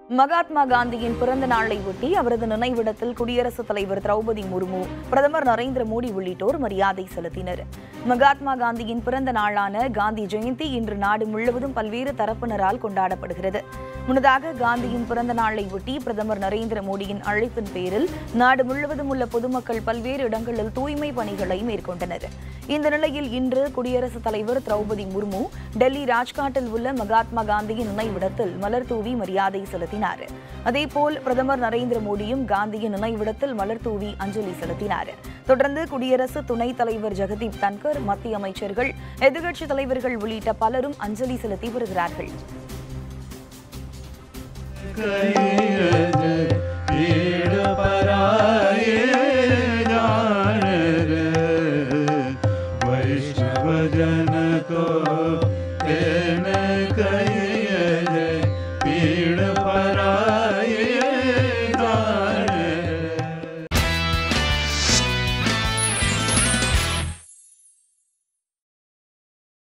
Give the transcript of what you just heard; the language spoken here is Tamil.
மகாத்மா காந்தியின் பிறந்த நாளை ஒட்டி அவரது நினைவிடத்தில் குடியரசுத் தலைவர் திரௌபதி முர்மு பிரதமர் நரேந்திர மோடி உள்ளிட்டோர் மரியாதை செலுத்தினர் மகாத்மா காந்தியின் பிறந்த நாளான காந்தி ஜெயந்தி இன்று நாடு முழுவதும் பல்வேறு தரப்பினரால் கொண்டாடப்படுகிறது முன்னதாக காந்தியின் பிறந்த நாளை ஒட்டி பிரதமர் நரேந்திர மோடியின் அழைப்பின் பேரில் நாடு முழுவதும் உள்ள பொதுமக்கள் பல்வேறு இடங்களில் தூய்மை பணிகளை மேற்கொண்டனர் இந்த நிலையில் இன்று குடியரசுத் தலைவர் திரௌபதி முர்மு டெல்லி ராஜ்காட்டில் உள்ள மகாத்மா காந்தியின் நினைவிடத்தில் மலர் தூவி மரியாதை செலுத்தினார் அதேபோல் பிரதமர் நரேந்திர மோடியும் காந்தியின் நினைவிடத்தில் மலர் தூவி அஞ்சலி செலுத்தினார் தொடர்ந்து குடியரசு துணைத் தலைவர் ஜெகதீப் தன்கர் மத்திய அமைச்சர்கள் எதிர்க்கட்சித் தலைவர்கள் உள்ளிட்ட பலரும் அஞ்சலி செலுத்தி வருகிறார்கள் கரே